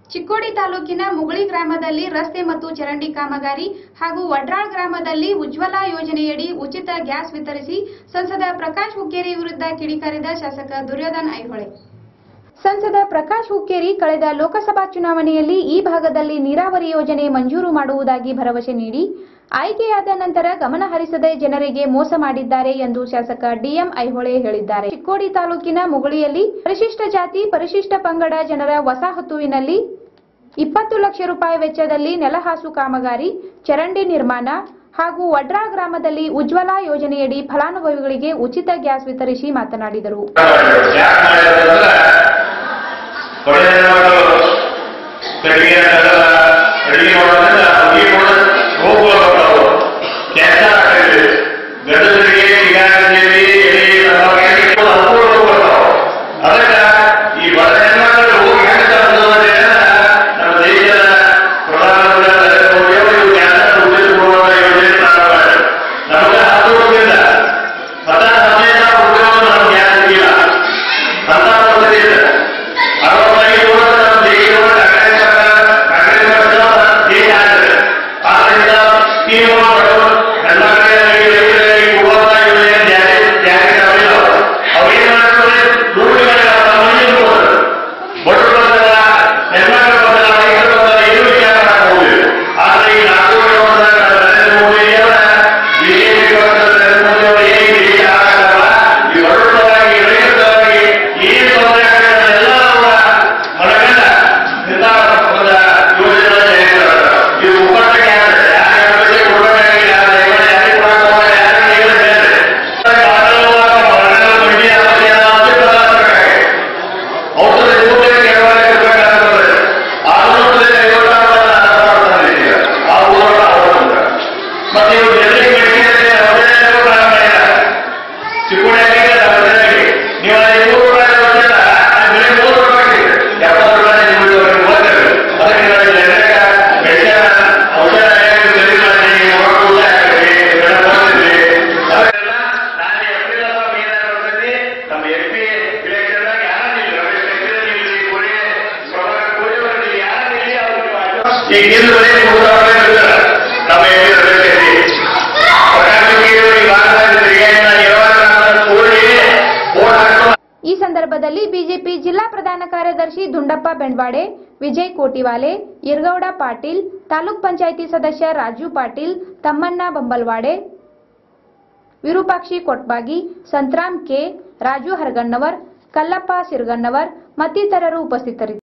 ಚಿಕ್ಕೋಡಿ ತಾಲೂಕಿನ ಮುಗುಳಿ ಗ್ರಾಮದಲ್ಲಿ ರಸ್ತೆ ಮತ್ತು ಚರಂಡಿ ಕಾಮಗಾರಿ ಹಾಗೂ ವಡ್ರಾಳ್ ಗ್ರಾಮದಲ್ಲಿ ಉಜ್ವಲ ಯೋಜನೆಯಡಿ ಉಚಿತ ಗ್ಯಾಸ್ ವಿತರಿಸಿ ಸಂಸದ ಪ್ರಕಾಶ್ ಹುಕ್ಕೇರಿ ವಿರುದ್ಧ ಕಿಡಿಕಾರಿದ ಶಾಸಕ ದುರ್ಯೋಧನ್ ಐಹೊಳೆ ಸಂಸದ ಪ್ರಕಾಶ್ ಹುಕ್ಕೇರಿ ಕಳೆದ ಲೋಕಸಭಾ ಚುನಾವಣೆಯಲ್ಲಿ ಈ ಭಾಗದಲ್ಲಿ ನೀರಾವರಿ ಯೋಜನೆ ಮಂಜೂರು ಮಾಡುವುದಾಗಿ ಭರವಸೆ ನೀಡಿ ಆಯ್ಕೆಯಾದ ನಂತರ ಗಮನ ಹರಿಸದೆ ಜನರಿಗೆ ಮೋಸ ಮಾಡಿದ್ದಾರೆ ಎಂದು ಶಾಸಕ ಡಿಎಂ ಐಹೊಳೆ ಹೇಳಿದ್ದಾರೆ ಚಿಕ್ಕೋಡಿ ತಾಲೂಕಿನ ಮುಗುಳಿಯಲ್ಲಿ ಪರಿಶಿಷ್ಟ ಜಾತಿ ಪರಿಶಿಷ್ಟ ಪಂಗಡ ಜನರ ವಸಾಹತುವಿನಲ್ಲಿ ಇಪ್ಪತ್ತು ಲಕ್ಷ ರೂಪಾಯಿ ವೆಚ್ಚದಲ್ಲಿ ನೆಲಹಾಸು ಕಾಮಗಾರಿ ಚರಂಡಿ ನಿರ್ಮಾಣ ಹಾಗೂ ವಡ್ರಾ ಗ್ರಾಮದಲ್ಲಿ ಉಜ್ವಲ ಯೋಜನೆಯಡಿ ಫಲಾನುಭವಿಗಳಿಗೆ ಉಚಿತ ಗ್ಯಾಸ್ ವಿತರಿಸಿ ಮಾತನಾಡಿದರು ಯಾಕೆ ಮಾಡಿರೋದಂದ್ರೆ ಹೊಡೆದ ಕಡಿಗೆ ಅಡಿಗೆ ಮಾಡೋದ್ರಿಂದ ಅಡಿಗೆ ಮಾಡೋದು ಹೋಗುವ ಕೆಲಸ ಆಗ್ತದೆ ಗಂಡಸರಿಗೆ ಈಗಾಗಲೇ ಎಲೆ ಅನುಕೂಲ ಬರ್ತಾವ ಅದಕ್ಕೆ ಈ ಬಡ ಹೆಣ್ಮಕ್ಳು ಹೋಗಿ ಹೆಂಗೆ ತರ್ತದೆ ನಮ್ಮ ದೇಶದ ಪ್ರಧಾನಮಂತ್ರಿ ನರೇಂದ್ರ ಮೋದಿ ಅವರು ಇವು ಕ್ಯಾನ್ಸರ್ ಉದ್ದೇಶ ಕೊಡುವ ಯೋಜನೆ ಪ್ರಾರಂಭ ಮಾಡಿದ್ರು ನಮಗೆ ಹತ್ತು ವರ್ಷದಿಂದ ಹದ ಹದಿನೈದು ಸಾವಿರ ಉದ್ಯೋಗ ನಮ್ಗೆ ಯಾರು ಸಿಗಿಲ್ಲ ಅಂತ ಪರಿಸ್ಥಿತಿ ಇದೆ ಅರವತ್ತೈದು ವರ್ಷ ನಮ್ಮ ದೇಶದ ಕಾಂಗ್ರೆಸ್ ಕಾಂಗ್ರೆಸ್ ದೇಶ ಆಗಿದೆ ಆದ್ದರಿಂದ ಸ್ಕೀಮ್ ಹೆಣ್ಮಕ್ಳಿಗೆ ರೈತರಿಗೆ ಕುಟುಂಬ ಯೋಜನೆ ಜಾರಿ ಜಾರಿಗೆ ತರಲಿಲ್ಲ ಅವ್ರೇನ್ ಮಾಡ್ತಾರೆ ರೂಢಿಗಳ ಮುಂದಿನ ಬಡವರ ಬದಲ ಹೆಣ್ಮಕ್ಳ ಬದಲ ರೈತರ ಬದಲ ಏನು ವಿಚಾರ ಮಾಡಬಹುದು ಆದ್ರೆ ಈ ನಾಲ್ಕು ವರ್ಷದ ನರೇಂದ್ರ ಮೋದಿ ಅವರ ಬಿಜೆಪಿ ನರೇಂದ್ರ ಮೋದಿ ಅವರು ಏನು ದೇಶ ಆಗಲ್ಲ ಈ ಬಡವರಾಗಿ ರೈತರಾಗಿ ಏನು ತೊಂದರೆ ಆಗ್ತದೆ ಎಲ್ಲ ಅವರ ಮನಗಂಡ ಇಂಥ ಒಂದು ಯೋಜನೆ ಜಾರಿಗೊಳಿಸ್ತಾರೆ. ಇದು ಒಬ್ಬಟ್ಟಿಗೆ ಯಾರು ಯಾರು ಹೇಳ್ಬೇಕು, ಕೊಡ್ಬೇಕಾಗಿ ಯಾರು ದಯಮಾಡಿ ಯಾರಿಗೆ ಕೊಡಕ್ಕೆ ಹೋಗಲ್ಲ, ಯಾರಿಗೆ ಹೇಳಿದ್ರೆ ಮಾನವವಾದ ಮರಣ ಬಡ್ಡಿ ಅವಧಿ ಅಂತ ಪ್ರಧಾನಮಂತ್ರಿ ಔಷಧ ರೂಪಾಯಿ ಕೆಲವರಿಗೆ ಇರಬೇಕಾಗ್ತದೆ ಆರುನೂರ ಐವತ್ತಾರು ಆ ಊರೊಳ ಅವರಂತ ಮತ್ತೆ ಇವರು ಜನರಿಗೆ ಮೆಡಿಸಿನ್ ಅವಧಿ ಪ್ರಾರಂಭ ಮಾಡಿದ್ದಾರೆ ಚಿಕ್ಕುಡಿಯಾಗಿ ಅವಧಿಯಾಗಿ ನೀವು ಅಲ್ಲಿ ಮೂರು ರೂಪಾಯಿ ಕೊಡ್ತೀರ ಬೆಲೆ ಮೂರು ರೂಪಾಯಿ ಎಪ್ಪತ್ತು ರೂಪಾಯಿ ನಿಮ್ಗೆ ಓದ್ತೇವೆ ಅದಕ್ಕೆ ನಾವು ಜನರಿಗೆ ಮೆಡಿಸಿನ್ ಔಷಧ ಖರೀದಿ ಮಾಡಿ ಮಕ್ಕಳು ಹಾಕಿದ್ವಿ ಬೆಳೆ ಓದ್ತಿದ್ವಿ ಅದಕ್ಕೆಲ್ಲ ನಾನು ಎಫ್ಪಿ ಏನಾಗ್ತದೆ ನಮ್ಮ ಎಫ್ಪಿ ಇಲೆಕ್ಷನ್ದಾಗ ಯಾರಿಲ್ಲ ರಮೇಶ್ ಕತ್ತಿ ಇಲ್ಲಿ ಕೋಳಿ ಪ್ರಭಾಕರ್ ಕೋಳಿ ಅವರಲ್ಲಿ ಯಾರಿಲ್ಲ ಅವ್ರಿಗೆ ಈಗ ಇಲ್ಲಿ ಬರೀ ಮೂರು ಸಾವಿರ ಇರ್ತಾರೆ ನಮ್ಮ ಎಫ್ಪಿ ರಮೇಶ್ ಕತ್ತಿ ಪ್ರಕಾಶ್ ಹುಕ್ಕೇರಿ ಈ ಭಾಗದಲ್ಲಿ ತಿರುಗಾಡಿದ ಇರುವಾಗ ಕೋಳಿ ಓಟ್ ಹಾಕೋ ಈ ಸಂದರ್ಭದಲ್ಲಿ ಬಿಜೆಪಿ ಜಿಲ್ಲಾ ಪ್ರಧಾನ ಕಾರ್ಯದರ್ಶಿ ದುಂಡಪ್ಪ ಬೆಂಡ್ವಾಡೆ ವಿಜಯ್ ಕೋಟಿವಾಲೆ ಇರ್ಗೌಡ ಪಾಟೀಲ್ ತಾಲೂಕ್ ಪಂಚಾಯಿತಿ ಸದಸ್ಯ ರಾಜು ಪಾಟೀಲ್ ತಮ್ಮಣ್ಣ ಬಂಬಲ್ವಾಡೆ ವಿರೂಪಾಕ್ಷಿ ಕೊಟ್ಬಾಗಿ ಸಂತ್ರಾಮ್ ಕೆ ರಾಜು ಹರಗಣ್ಣವರ್ ಕಲ್ಲಪ್ಪ ಸಿರ್ಗಣ್ಣವರ್ ಮತ್ತಿತರರು ಉಪಸ್ಥಿತರಿದ್ದರು